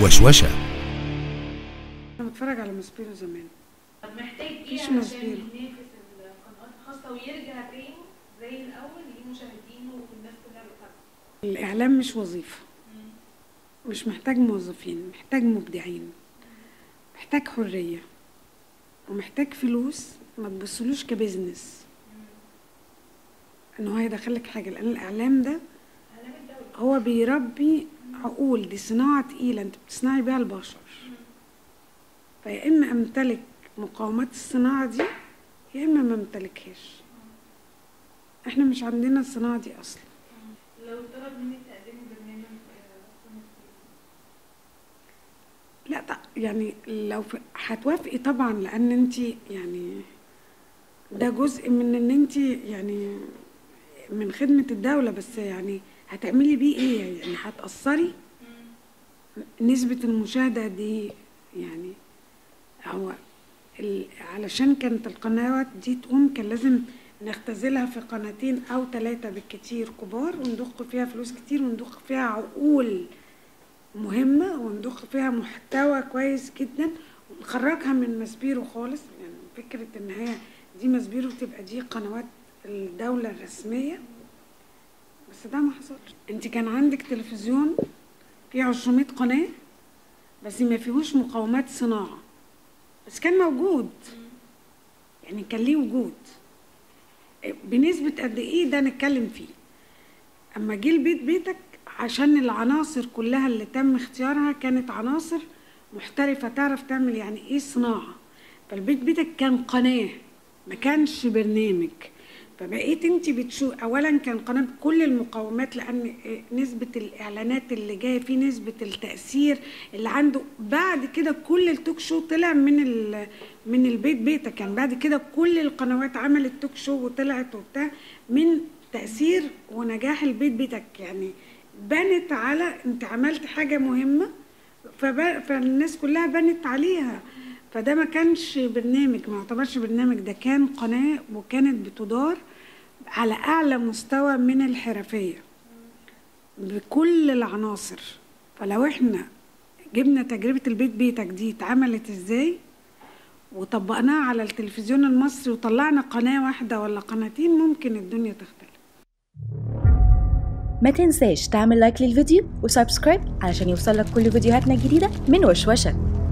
وشوشة انا بتفرج على ماسبيرو زمان طب محتاج ايه مفيش علشان مصدر. ينافس القنوات الخاصة ويرجع تاني زي الأول ليه مشاهدينه والناس كلها بتتابعه الاعلام مش وظيفه مش محتاج موظفين محتاج مبدعين محتاج حريه ومحتاج فلوس ما تبصلوش كبزنس ان هو هيدخلك حاجه لان الاعلام ده إعلام الدولة هو بيربي عقول دي صناعه تقيله انت بتصنعي بيها البشر فيا اما امتلك مقاومات الصناعه دي يا اما ما امتلكهاش احنا مش عندنا الصناعه دي اصلا لو طلب منك تقدمي برنامج آه، قناة لا ط- يعني لو ف- هتوافقي طبعا لان انت يعني ده جزء من ان انت يعني من خدمة الدولة بس يعني هتعملي بيه ايه يعني هتأثري نسبة المشاهدة دي يعني هو ال- علشان كانت القنوات دي تقوم كان لازم نختزلها في قناتين او ثلاثة بالكتير كبار وندق فيها فلوس كتير وندق فيها عقول مهمة وندخ فيها محتوى كويس جدا ونخرجها من مسبيرو خالص يعني فكرة ان هي دي مسبيرو تبقى دي قنوات الدولة الرسمية بس ده ما حصلش انت كان عندك تلفزيون فيه 200 قناة بس ما فيهوش مقاومات صناعة بس كان موجود يعني كان ليه وجود بنسبة قد ايه ده نتكلم فيه اما جه البيت بيتك عشان العناصر كلها اللي تم اختيارها كانت عناصر محترفة تعرف تعمل يعني ايه صناعة فالبيت بيتك كان قناة ما كانش برنامج فبقيت انت بتشوف اولا كان قناه بكل المقومات لان نسبه الاعلانات اللي جايه فيه نسبه التاثير اللي عنده بعد كده كل التوك شو طلع من ال- من البيت بيتك يعني بعد كده كل القنوات عملت توك شو وطلعت وبتاع من تاثير ونجاح البيت بيتك يعني بنت على انت عملت حاجه مهمه فب- فالناس كلها بنت عليها فده ما كانش برنامج ما يعتبرش برنامج ده كان قناة وكانت بتدار على أعلى مستوى من الحرفية بكل العناصر فلو احنا جبنا تجربة البيت بيتك دي اتعملت ازاي وطبقناها على التلفزيون المصري وطلعنا قناة واحدة ولا قناتين ممكن الدنيا تختلف ما تنساش تعمل لايك للفيديو وسبسكرايب علشان يوصلك كل فيديوهاتنا الجديدة من وشوشة